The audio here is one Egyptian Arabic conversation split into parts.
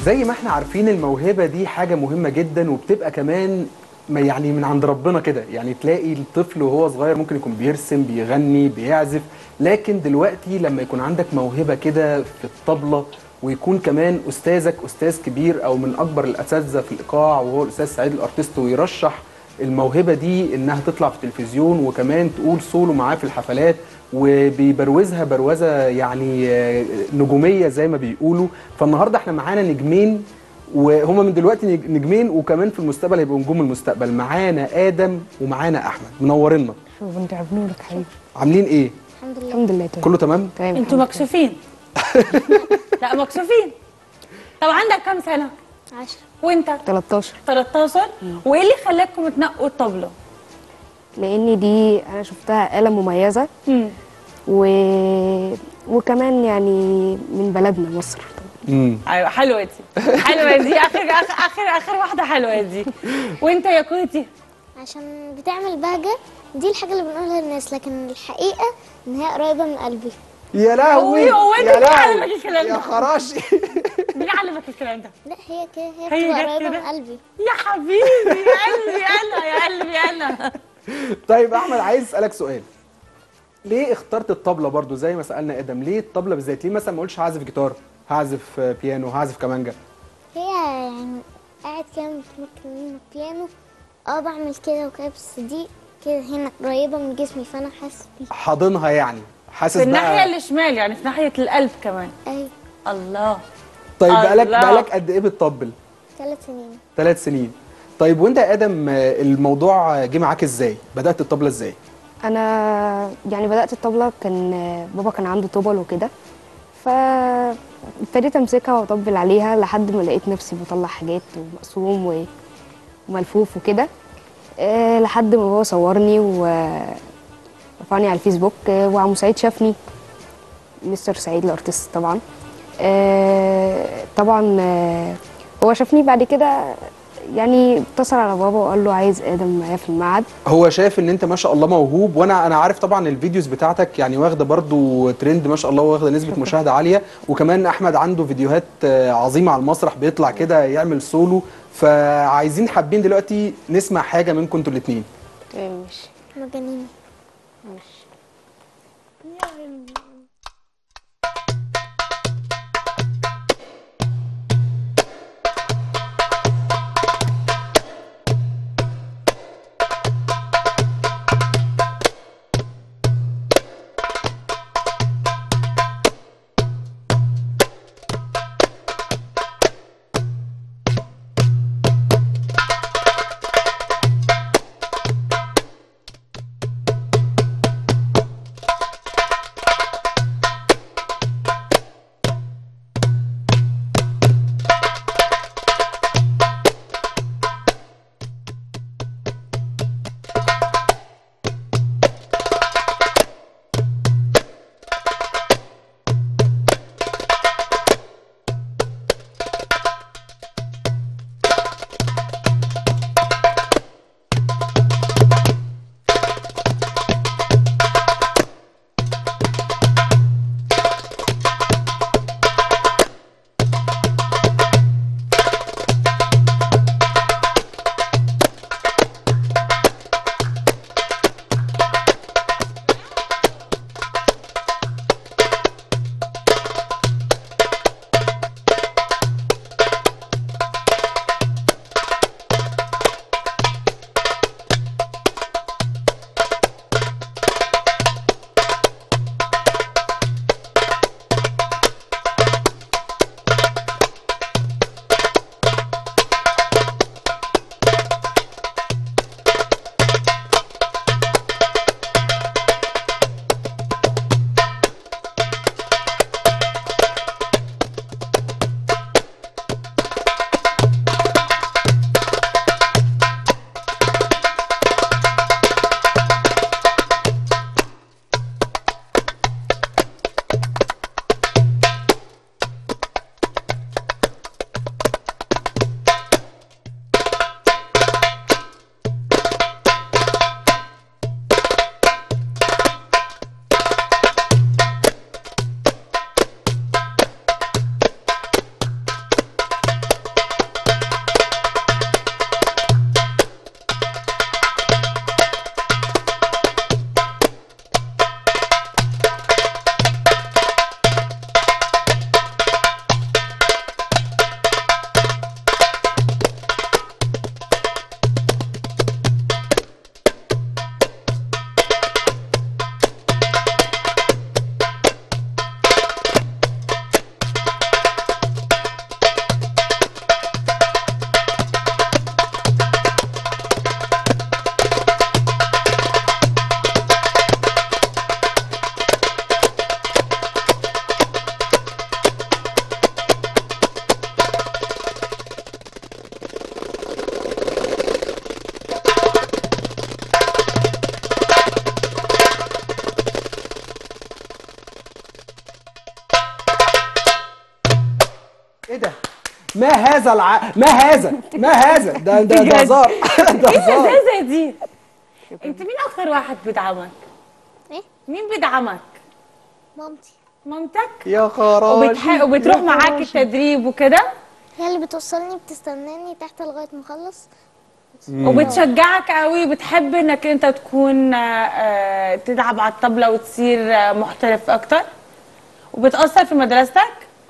زي ما احنا عارفين الموهبة دي حاجة مهمة جدا وبتبقى كمان ما يعني من عند ربنا كده يعني تلاقي الطفل وهو صغير ممكن يكون بيرسم بيغني بيعزف لكن دلوقتي لما يكون عندك موهبة كده في الطبلة ويكون كمان استاذك استاذ كبير او من اكبر الاساتذه في الايقاع وهو الاستاذ سعيد الارتيست ويرشح الموهبه دي انها تطلع في التلفزيون وكمان تقول سولو معاه في الحفلات وبيبروزها بروزه يعني آه، نجوميه زي ما بيقولوا فالنهارده احنا معانا نجمين وهما من دلوقتي نج- نجمين وكمان في المستقبل هيبقوا نجوم المستقبل معانا ادم ومعانا احمد منورنا شوف انت عبنولك حبيبي عاملين ايه الحمد لله الحمد لله تمام كله تمام تمام انتوا الحمد مكسوفين لا مكسوفين طب عندك كام سنه عشرة وانت لله. 13 13 وايه اللي خلاكم تنقوا الطبله لان دي انا شفتها آلة مميزة مم. و... وكمان يعني من بلدنا مصر امم ايوه حلوه دي حلوه دي اخر اخر اخر, آخر واحده حلوه دي وانت يا كوتي عشان بتعمل بهجة دي الحاجة اللي بنقولها للناس لكن الحقيقة إن هي قريبة من قلبي يا لهوي هو انت يا مين علمك لهوي الكلام يا ده؟ خراشي مين علمك الكلام ده لا هي كده هي هي بتبقى جت قريبة كده؟ من قلبي يا حبيبي يا قلبي انا يا قلبي انا طيب احمد عايز اسالك سؤال ليه اخترت الطبله برضو زي ما سالنا ادم ليه الطبله بالذات ليه مثلا ما قلتش هعزف جيتار هعزف آه، بيانو هعزف كمانجا هي يعني قاعد كده متمكن بيانو اه بعمل كده وكده بس دي كده هنا قريبة من جسمي فأنا حاسس بيها حاضنها يعني حاسس في الناحيه بقى الشمال يعني في ناحيه القلب كمان أيوة الله طيب بقالك الله. بقالك قد ايه بتطبل ثلاث سنين ثلاث سنين طيب وانت يا ادم آه، الموضوع آه، جه معاك ازاي بدات الطبله ازاي انا يعني بدأت الطبلة كان بابا كان عنده طبل وكده فابتديت امسكها واطبل عليها لحد ما لقيت نفسي بطلع حاجات ومقسوم و- وملفوف وكده أه لحد ما بابا صورني ورفعني على الفيسبوك أه وعم سعيد شافني مستر سعيد الارتست طبعا أه طبعا أه هو شافني بعد كده يعني اتصل على بابا وقال له عايز ادم معايا في المعهد هو شايف ان انت ما شاء الله موهوب وانا انا عارف طبعا الفيديوز بتاعتك يعني واخده برضو ترند ما شاء الله واخده نسبه مشاهده عاليه وكمان احمد عنده فيديوهات آه، عظيمه على المسرح بيطلع كده يعمل سولو فعايزين حابين دلوقتي نسمع حاجه منكم انتوا الاثنين ماشي مجانين ايه ده ما هذا الع... ما هذا ما هذا ده ده ده هزار ده ايه هزار اللذاذه دي انت مين اكتر واحد بيدعمك ايه مين بيدعمك مامتي مامتك يا خراشي وبتح... وبتروح معاك التدريب وكده هي اللي بتوصلني بتستناني تحت لغايه ما اخلص وبتشجعك قوي بتحب انك انت تكون آه، آه، تلعب على الطبلة وتصير آه، محترف اكتر وبتأثر في مدرستك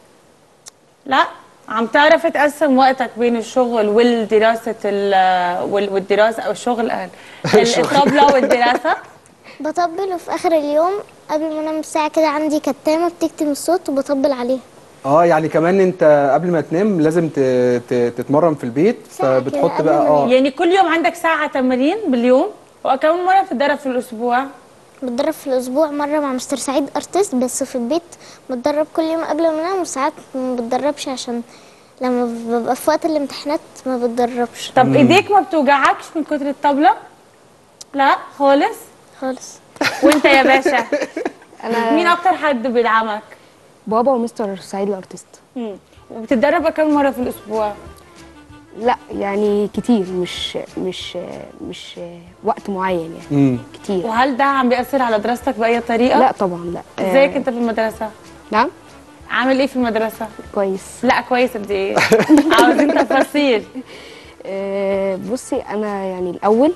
لا عم تعرف تقسم وقتك بين الشغل والدراسة ال- وال- والدراسة او الشغل آه، الطبلة والدراسة بطبل وفي اخر اليوم قبل ما انام بساعه كده عندي كتامه بتكتم الصوت وبطبل عليها اه يعني كمان انت قبل ما تنام لازم ت... ت... تتمرن في البيت ساعة كده فبتحط قبل بقى ما اه يعني كل يوم عندك ساعة تمارين باليوم وكم مرة بتتدرب في الأسبوع بتدرب في الاسبوع مره مع مستر سعيد ارتست بس في البيت بتدرب كل يوم قبل ما انام وساعات ما بتدربش عشان لما ببقى في وقت الامتحانات ما بتدربش طب ايديك ما بتوجعكش من كتر الطبلة لا خالص خالص وانت يا باشا انا مين اكتر حد بيدعمك بابا ومستر سعيد الارتست مم. وبتتدرب كم مرة في الأسبوع لا يعني كتير مش مش مش وقت معين يعني امم كتير وهل ده عم بيأثر على دراستك بأي طريقة؟ لا طبعا لا آه، ازيك انت في المدرسة؟ نعم عامل ايه في المدرسة؟ كويس لا كويس قد ايه؟ عاوزين تفاصيل آه، بصي انا يعني الاول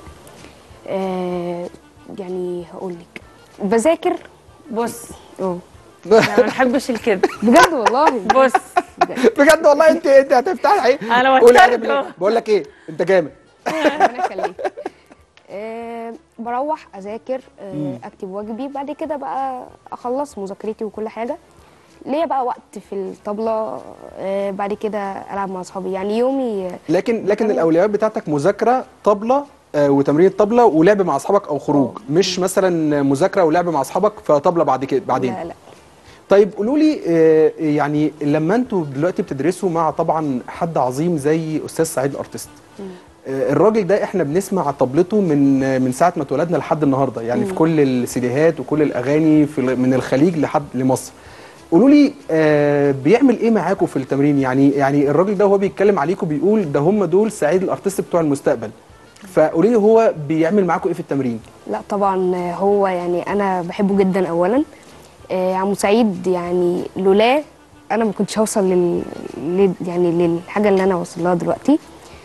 آه، يعني هقول لك بذاكر بص اه انا ما بنحبش الكذب بجد والله بص بجد بجد والله انت انت هتفتحي ايه أنا قولي وترته. أنا بالله. بقول لك ايه انت جامد ربنا يخليك آه، بروح اذاكر آه، اكتب واجبي بعد كده بقى اخلص مذاكرتي وكل حاجه ليا بقى وقت في الطبله آه، بعد كده العب مع اصحابي يعني يومي لكن لكن الاولويات بتاعتك مذاكره طبله آه، وتمرين طبله ولعب مع اصحابك او خروج مش مثلا مذاكره ولعب مع اصحابك فطبله بعد كده بعدين لا لا طيب قولوا لي آه، يعني لما انتوا دلوقتي بتدرسوا مع طبعا حد عظيم زي استاذ سعيد الارتست آه، الراجل ده احنا بنسمع طبلته من آه، من ساعه ما اتولدنا لحد النهارده يعني في كل السيديهات وكل الاغاني في ال- من الخليج لحد لمصر قولوا لي آه بيعمل ايه معاكم في التمرين يعني يعني الراجل ده وهو بيتكلم عليكم بيقول ده هم دول سعيد الارتست بتوع المستقبل فقولي لي هو بيعمل معاكم ايه في التمرين لا طبعا هو يعني انا بحبه جدا اولا آه، عمو سعيد يعني لولاه انا ما كنتش هوصل لل... لل... يعني للحاجه اللي انا وصل لها دلوقتي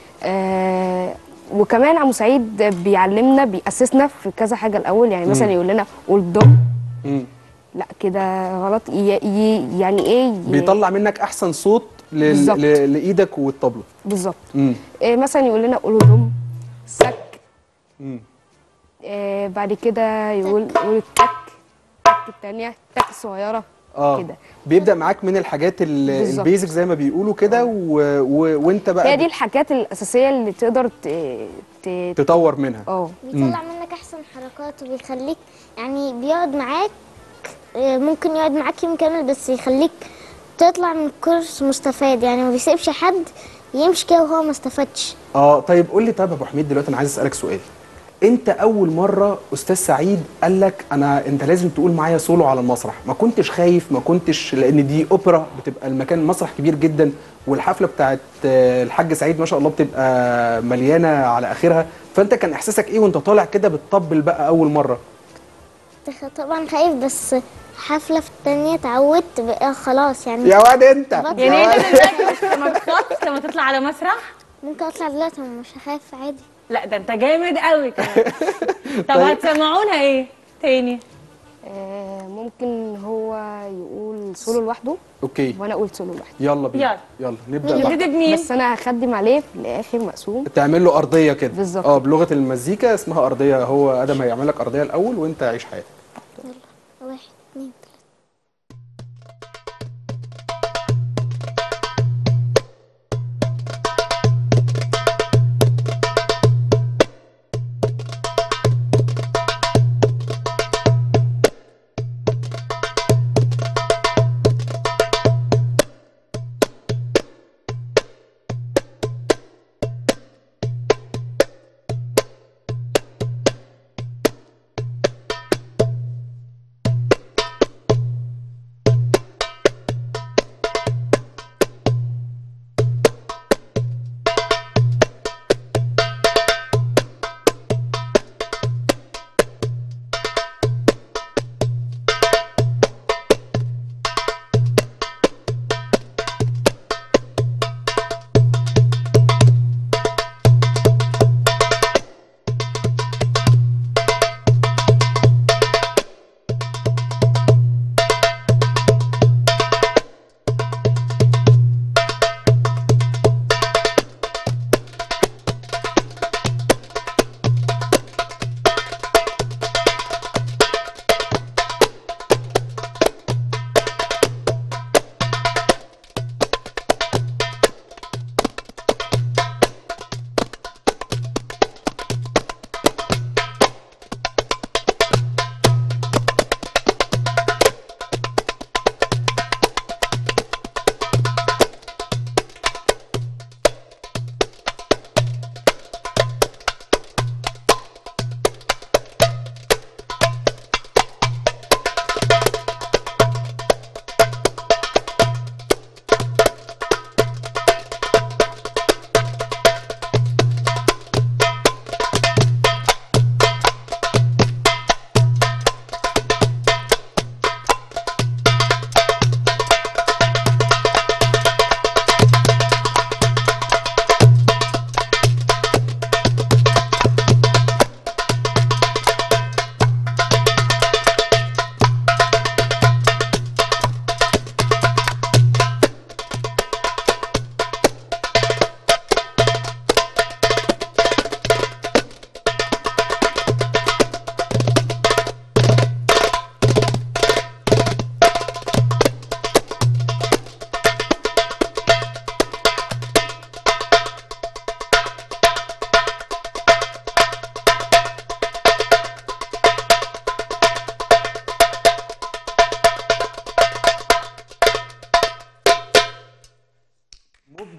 آه، وكمان عمو سعيد بيعلمنا بيأسسنا في كذا حاجه الاول يعني مثلا يقول لنا قول ضم مم. لا كده غلط ي... ي... يعني ايه ي... بيطلع منك احسن صوت لل... بالظبط. ل... لايدك والطبله بالظبط مم. آه، مثلا يقول لنا قولوا ضم سك مم. آه، بعد كده يقول يقول التك التك التانية تك صغيرة اه كده بيبدا معاك من الحاجات ال- بالظبط. البيزك زي ما بيقولوا كده و... و... وانت بقى هي دي الحاجات الأساسية اللي تقدر ت... ت... تطور منها اه بيطلع منك احسن حركات وبيخليك يعني بيقعد معاك آه، ممكن يقعد معاك يوم كامل بس يخليك تطلع من الكورس مستفاد يعني ما بيسيبش حد يمشي كده وهو ما استفادش اه طيب قول لي طيب يا ابو حميد دلوقتي انا عايز اسالك سؤال انت اول مره استاذ سعيد قال لك انا انت لازم تقول معايا سولو على المسرح ما كنتش خايف ما كنتش لان دي اوبرا بتبقى المكان المسرح كبير جدا والحفله بتاعت آه، الحاج سعيد ما شاء الله بتبقى مليانه على اخرها فانت كان احساسك ايه وانت طالع كده بتطبل بقى اول مره تخ- طبعا خايف بس حفلة في التانية اتعودت بقى خلاص يعني يا واد انت بطلع. يا يعني واد. انت دلوقتي مش ما بتخافش لما تطلع على مسرح ممكن اطلع دلوقتي أنا مش هخاف عادي لا ده انت جامد قوي كمان طب طيب. هتسمعونا ايه تاني آه، ممكن هو يقول سولو لوحده اوكي وانا اقول سولو لوحدي يلا بينا يلا. يلا نبدا بقى نبتدي بمين بس انا هخدم عليه في الاخر مقسوم تعمل له ارضيه كده بالظبط. اه بلغه المزيكا اسمها ارضيه هو ادم هيعمل لك ارضيه الاول وانت عيش حياتك يلا واحد اتنين تلاتة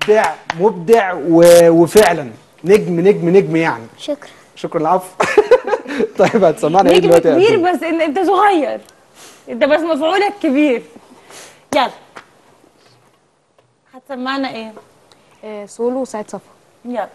مبدع مبدع و... وفعلا نجم نجم نجم يعني شكرا شكرا العفو طيب هتسمعنا ايه نجم دلوقتي يا كبير أبدو؟ بس إن انت صغير انت بس مفعولك كبير يلا هتسمعنا ايه آه، سولو سعيد صفا يلا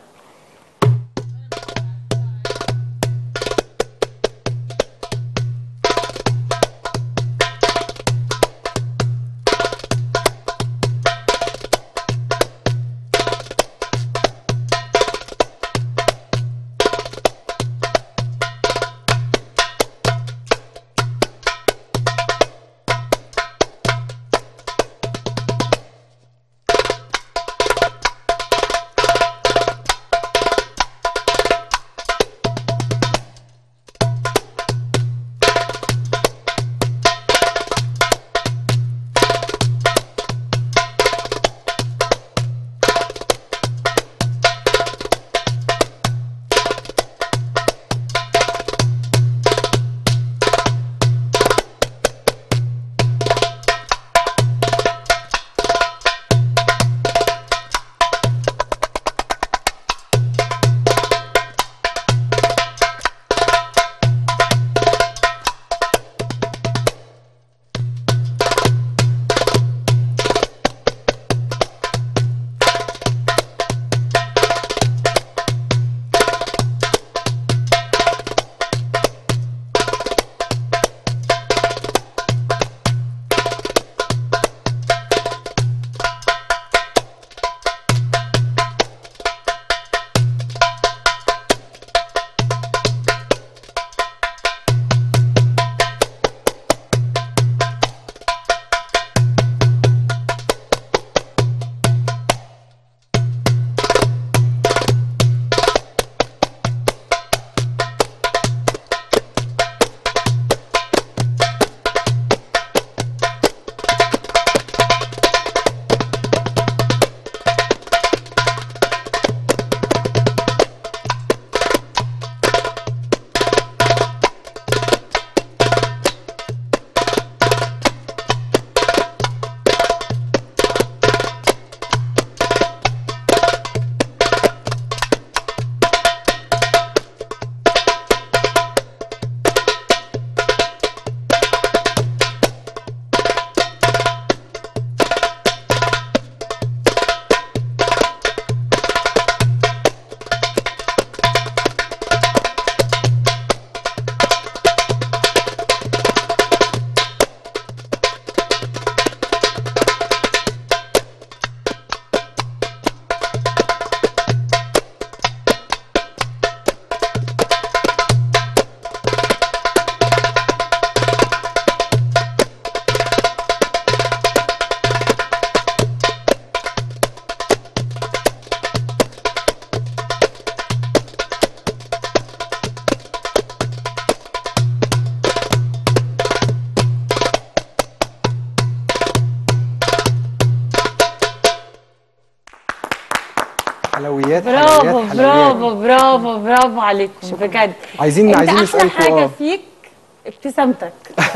حلويات برافو حلويات برافو برافو برافو عليكم بجد عايزين- انت عايزين احلى نسألكوا، حاجه آه. فيك ابتسامتك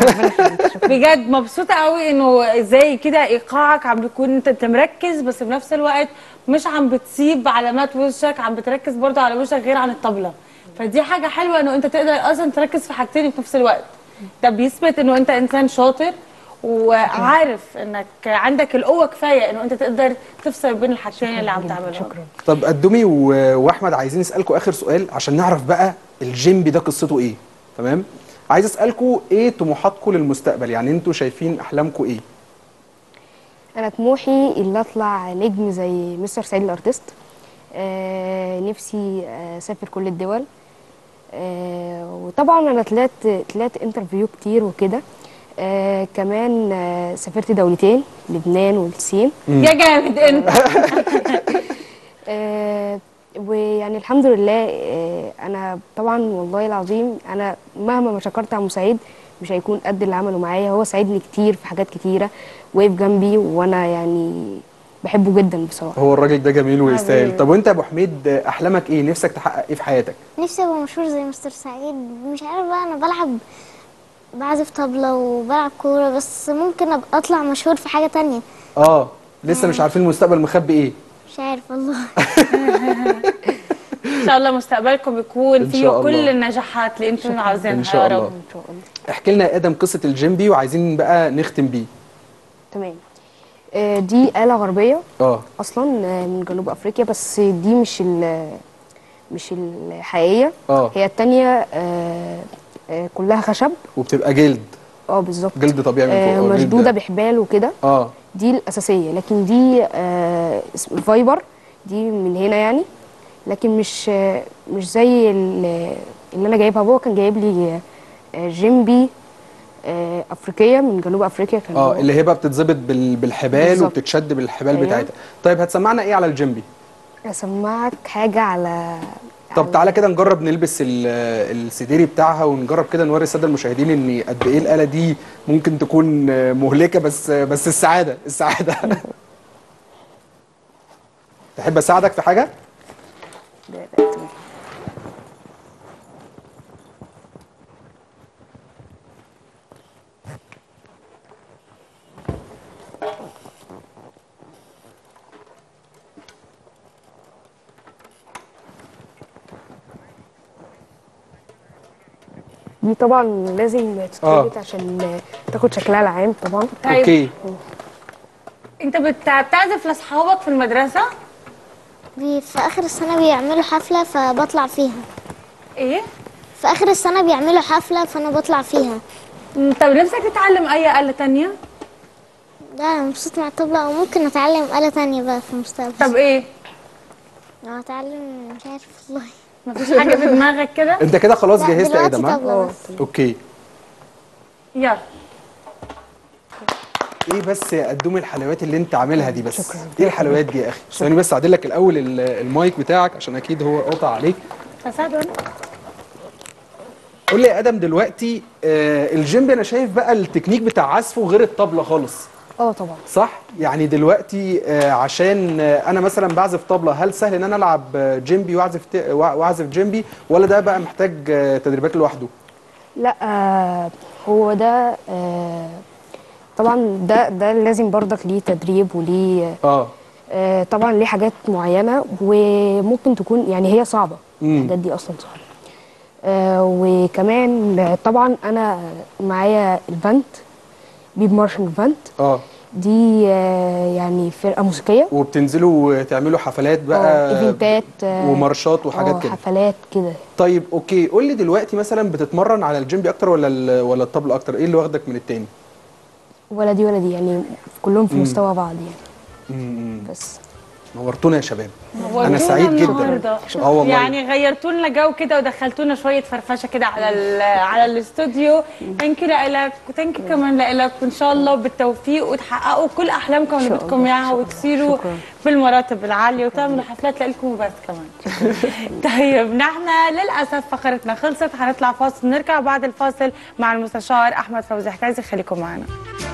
بجد مبسوطه قوي انه زي كده ايقاعك عم بيكون انت أنت مركز بس في نفس الوقت مش عم بتسيب علامات وشك عم بتركز برضه على وشك غير عن الطبله فدي حاجه حلوه انه انت تقدر اصلا تركز في حاجتين في نفس الوقت ده بيثبت انه انت انسان شاطر وعارف انك عندك القوه كفايه انه انت تقدر تفصل بين الحاجتين اللي عم تعملهم شكرا طب قدومي و- واحمد عايزين نسالكم اخر سؤال عشان نعرف بقى الجيمبي ده قصته ايه تمام عايز اسالكم ايه طموحاتكم للمستقبل يعني انتوا شايفين احلامكم ايه انا طموحي اللي اطلع نجم زي مستر سعيد الارتست آه نفسي آه، اسافر كل الدول آه وطبعا انا طلعت طلعت انترفيو كتير وكده آه كمان آه سافرت دولتين لبنان والصين يا جامد انت آه ويعني الحمد لله آه انا طبعا والله العظيم انا مهما ما شكرت عم سعيد مش هيكون قد اللي عمله معايا هو ساعدني كتير في حاجات كتيره وقف جنبي وانا يعني بحبه جدا بصراحه هو الراجل ده جميل ويستاهل حبيبي. طب وانت يا ابو حميد احلامك ايه نفسك تحقق ايه في حياتك نفسي ابقى مشهور زي مستر سعيد مش عارف بقى انا بلعب بعزف طبلة وبلعب كورة بس ممكن ابقى اطلع مشهور في حاجة تانية اه لسه مش عارفين المستقبل مخبي ايه مش عارف والله ان شاء الله مستقبلكم يكون إن فيه شاء كل الله. النجاحات اللي انتم عاوزينها إن شاء يا الله. رب ان شاء الله احكي لنا يا ادم قصه الجيمبي وعايزين بقى نختم بيه تمام آه، دي آلة غربية اه اصلا آه، من جنوب افريقيا بس دي مش ال مش الحقيقيه اه هي التانية آه، آه، كلها خشب وبتبقى جلد اه بالظبط جلد طبيعي من آه، فوق آه، جلد- مشدوده بحبال وكده اه دي الاساسيه لكن دي آه، اسم فايبر دي من هنا يعني لكن مش آه، مش زي ال- اللي انا جايبها بابا كان جايب لي آه، جيمبي آه، افريقيه من جنوب افريقيا كان اه بابا. اللي هي بقى بتتظبط بال- بالحبال بالظبط. وبتتشد بالحبال أيوة. بتاعتها طيب هتسمعنا ايه على الجيمبي اسمعك حاجه على طب تعالى كده نجرب نلبس ال- السديري بتاعها ونجرب كده نوري الساده المشاهدين ان قد ايه الاله دي ممكن تكون مهلكه بس بس السعاده السعاده تحب اساعدك في حاجه دي طبعا لازم تتربط عشان تاخد شكلها العام طبعا طيب اوكي انت بت- بتعزف لاصحابك في المدرسه بي في اخر السنه بيعملوا حفله فبطلع فيها ايه في اخر السنه بيعملوا حفله فانا بطلع فيها مم، طب نفسك تتعلم اي آلة تانية ده انا مبسوط مع الطبلة او ممكن اتعلم آلة تانية بقى في المستقبل طب ايه لو اتعلم مش عارف والله مفيش حاجه في دماغك كده انت كده خلاص لا، جهزت يا دلوقتي ادم ها طبلة بس اوكي يلا ايه بس يا قدوم الحلويات اللي انت عاملها دي بس ايه الحلويات دي يا اخي ثواني بس اعدل لك الاول ال- المايك بتاعك عشان اكيد هو قاطع عليك فساد ولا قول لي يا ادم دلوقتي آه الجيمبي انا شايف بقى التكنيك بتاع عزفه غير الطبله خالص اه طبعا صح يعني دلوقتي آه عشان آه انا مثلا بعزف طبله هل سهل ان انا العب آه، جيمبي واعزف ت- وأع- واعزف جيمبي ولا ده بقى محتاج آه تدريبات لوحده لا آه هو ده آه طبعا ده ده لازم برضك ليه تدريب وليه اه آه طبعا ليه حاجات معينه وممكن تكون يعني هي صعبه مم. الحاجات دي اصلا صعبه آه وكمان آه، طبعا انا معايا الباند بيب مارشنج باند اه دي آه يعني فرقه موسيقيه وبتنزلوا تعملوا حفلات بقى اه ايفنتات آه ومارشات وحاجات آه، كده حفلات كده طيب اوكي قول لي دلوقتي مثلا بتتمرن على الجيمبي اكتر ولا ال- ولا الطبله اكتر ايه اللي واخدك من التاني ولا دي ولا دي يعني كلهم في مستوى بعض يعني امم بس نورتونا يا شباب نورتونا انا سعيد النهاردة. جدا اه والله يعني غيرتوا لنا جو كده ودخلتونا شويه فرفشه كده على ال- على الاستوديو ثانك يو لك وثانك يو كمان لك وان شاء الله بالتوفيق وتحققوا كل احلامكم اللي شاء بدكم الله. اياها شكراً. وتصيروا شكراً. في المراتب العاليه وتعملوا حفلات لكم وبس كمان طيب نحن للاسف فقرتنا خلصت هنطلع فاصل نرجع بعد الفاصل مع المستشار احمد فوزي حكايزي خليكم معنا